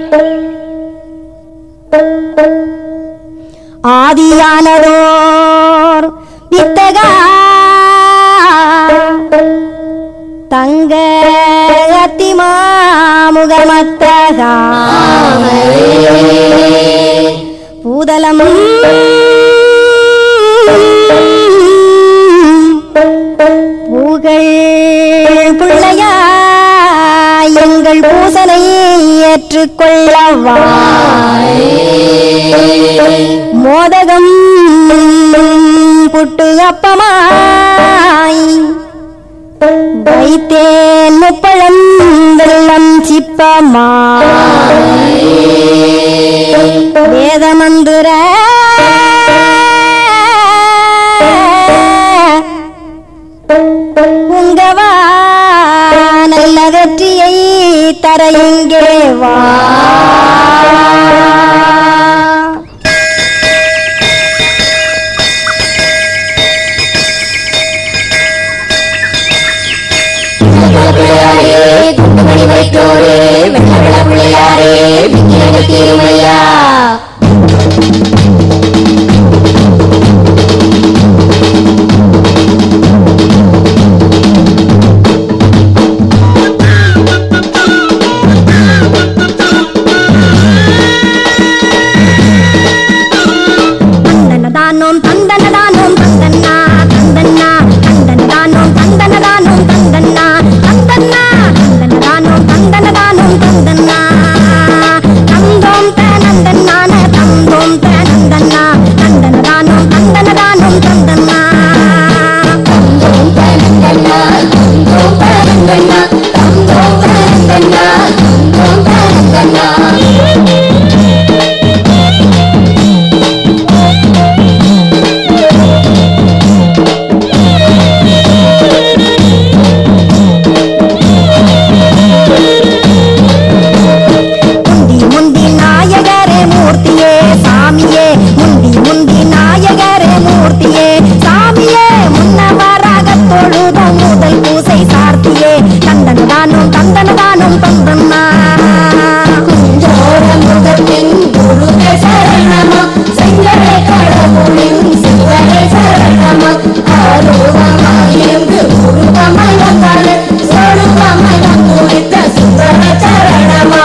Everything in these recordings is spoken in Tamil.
ஆதியானதோர் வித்தகா தங்க அத்திமாமுகமத்தகா பூதலம் புகழ் பிள்ளையா எங்கள் பூசனை ஏற்றுக்கொள்ளவா மோதகம் புட்டு அப்பமாய் வைத்தேன் முப்பழம் வெள்ளம் சிப்பமா வேதமந்திர உங்கவா நல்ல வெற்றியை தர இங்கே வா பிள்ளையாரே குண்டுமணி வைத்தோரே வெள்ளவள பிள்ளையாரே விஞ்ஞான திருமையா தந்தனதானோம் தந்தனதானோம் தந்தன்னா தந்தன்னா தந்தனதானோம் தந்தனதானோம் தந்தன்னா தந்தன்னா தந்தனதானோம் தந்தனதானோம் தந்தன்னா தந்தோம் தனந்தன்னான தந்தோம் தனந்தன்னா தந்தனதானோம் தந்தனதானோம் தந்தன்னா தந்தோம் தனந்தன்னா தந்தோம் தனந்தன்னா தந்தோம் தனந்தன்னா தந்தோம் தனந்தன்னா முந்தி முந்தி நாயகரே மூர்த்தியே சாமியே முந்தி முந்தி நாயகரே மூர்த்தியே சாமியே முன்னவராக தொழுதும் முதல் பூசை சார்த்தியே தந்தனதானும் தந்தனதானும் தந்தன்னா குஞ்சோர முகத்தின் குருவே சரணமா செங்கரை கடவுளின் சிவரே சரணமா ஆரூபமாயிருந்து உருவமாய் வந்தாரு சொருபமாய் வந்துவிட்ட சுந்தர சரணமா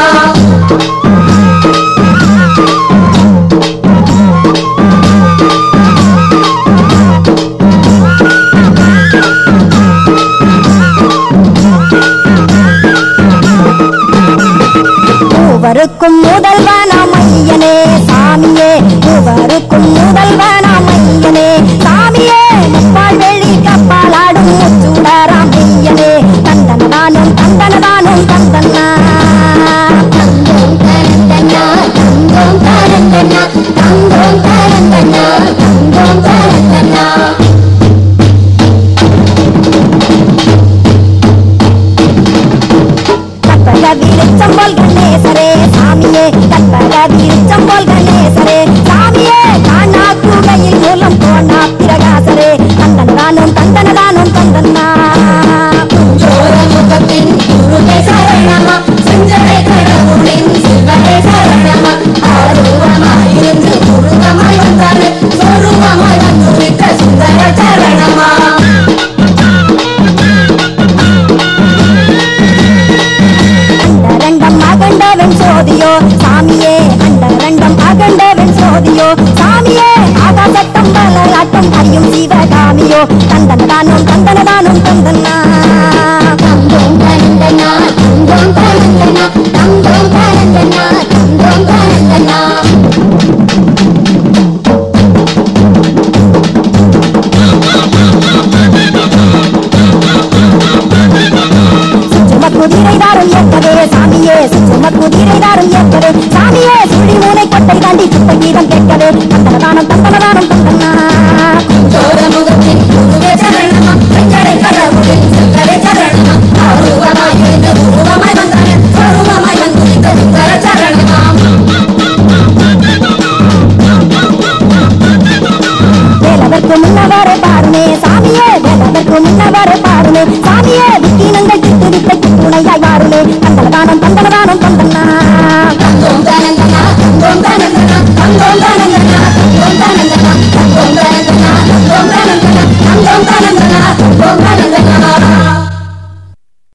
மூவருக்கும் முதல்வனாம் ஐயனே சாமியே மூவருக்கும் முதல்வனாம் ஐயனே சாமியே முப்பால் வெளி கப்பாலாடும் முச்சுடராம் ஐயனே தந்தனதானும் தந்தனதானும் தந்தன்னா தந்தோம் தரந்தனா தந்தோம் தரந்தனா தந்தோம் தரந்தனா தந்தோம் தரந்தனா கற்பக விருச்சம்போல் கணேசரே சாமியே கற்பக விருச்சம்போல் கணேசரே சாமியே காணா குகையில் மூலம் போனா பிரகாசரே தந்தனதானும் தந்தனதானும் தந்தன்னா குஞ்சோர முகத்தின் குருவே சரணமா செஞ்சரை கடவுளின் சிவரே சரணமா ஆரூபமாயிருந்து உருவமாய் வந்தாரு சொருபமாய் வந்துவிட்ட சுந்தர சரணமா அண்டரண்டம் அகண்டவன் சோதியோ சாமியே அண்டரண்டம் அகண்டவன் சோதியோ சாமியே ஆகாசட்டம் பலராட்டம் அறியும் சிவகாமியோ தந்தனதானும் தந்தனதானும் தந்தன்னா தந்தோம் தரந்தனா தந்தோம் தரந்தனா தந்தோம் தரந்தனா தந்தோம் தரந்தனா சுற்றும குதிரை தாரும் ஏற்கவே சாமியே சுற்றும குதிரை தாரும் ஏற்கவே சாமியே சுழி மூனை கொட்டை தாண்டி சுத்த கீதம் கேட்கவே தந்தனதானம் தந்தனதானம் தந்தன்னா சோர முகத்தின் குருவே சரணமா செஞ்சரை கடவுளின் சிவரே சரணமா ஆரூபமாய் இருந்து உருவமாய் வந்தாரு சொருபமாய் வந்துவிட்ட சுந்தர சரணமா வேலவர்க்கு முன்னவரை பாருமே சாமியே வேலவர்க்கு முன்னவரை பாருமே சாமியே விக்கினங்கள் திட்டு விட்ட துணையாய் வாருமே தந்தனதானம் தந்தனதானம் தந்தன்னா தந்தோம் பொங்கல் இந்த நாள்